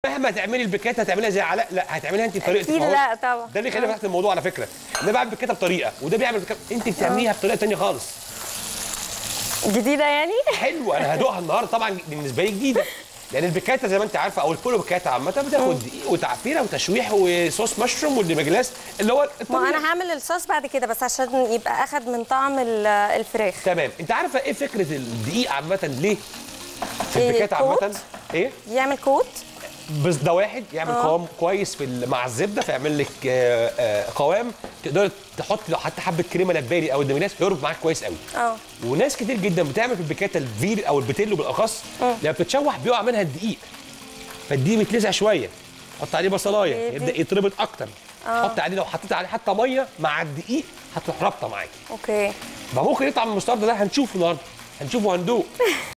مهما تعملي البيكات هتعمليها زي علاء لا هتعمليها انت بطريقتك اكيد فهو لا طبعا ده اللي خلينا فتحت الموضوع على فكره ده بعمل بيكاته بطريقه وده بيعمل بيكات انت بتعمليها بطريقه ثانيه خالص جديده يعني حلوه انا هدوقها النهارده طبعا بالنسبه لي جديده لان البيكاتا زي ما انت عارفه او البولو بيكاتا عامه بتاخد دقيق وتعفيره وتشويح وصوص مشروم والديمجلاس اللي هو ما الطبيعي. انا هعمل الصوص بعد كده بس عشان يبقى اخد من طعم ال- الفراخ تمام انت عارفه ايه فكره الدقيق عامه ليه في إيه، البيكاتا عامه كوت؟ ايه يعمل كوت بس ده واحد يعمل آه. قوام كويس في ال- مع الزبده فيعمل لك آه، آه، قوام تقدري تحطي لو حتى حبه كريمه لباني او الدميناس هيربط معاك كويس قوي اه وناس كتير جدا بتعمل في البيكاتا الفيل او البيتيلو بالاخص لما بتتشوح بيقع منها الدقيق فالدقيق بيتلسع شويه حط عليه بصلايه إيه دي؟ يبدا يتربط اكتر آه. حط عليه لو حطيت عليه حتى ميه مع الدقيق هتروح رابطه معاكي اوكي ما ممكن يطلع من المستردة ده هنشوفه النهارده هنشوفه هندوق